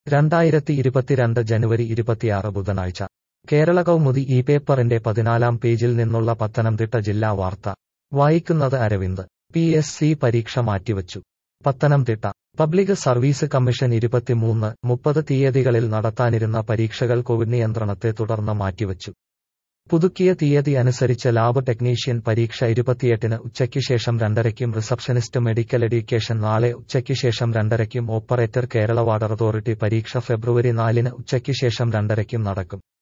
രണ്ടായിരത്തി ഇരുപത്തിരണ്ട് ജനുവരി ഇരുപത്തിയാറ് ബുധനാഴ്ച കേരള കൗമുദി ഈ പേപ്പറിന്റെ പതിനാലാം പേജിൽ നിന്നുള്ള പത്തനംതിട്ട ജില്ലാ വാർത്ത വായിക്കുന്നത് അരവിന്ദ് പി എസ് സി പരീക്ഷ മാറ്റിവച്ചു പത്തനംതിട്ട പബ്ലിക് സർവീസ് കമ്മീഷൻ ഇരുപത്തിമൂന്ന് മുപ്പത് തീയതികളിൽ നടത്താനിരുന്ന പരീക്ഷകൾ കോവിഡ് നിയന്ത്രണത്തെ തുടർന്ന് മാറ്റിവച്ചു പുതുക്കിയ തീയതി അനുസരിച്ച് ലാബ് ടെക്നീഷ്യൻ പരീക്ഷ ഇരുപത്തിയെട്ടിന് ഉച്ചയ്ക്ക് ശേഷം രണ്ടരയ്ക്കും റിസപ്ഷനിസ്റ്റ് മെഡിക്കൽ എഡ്യൂക്കേഷൻ നാളെ ഉച്ചയ്ക്ക് ശേഷം രണ്ടരയ്ക്കും ഓപ്പറേറ്റർ കേരള വാട്ടർ അതോറിറ്റി പരീക്ഷ ഫെബ്രുവരി നാലിന് ഉച്ചയ്ക്ക് ശേഷം രണ്ടരയ്ക്കും നടക്കും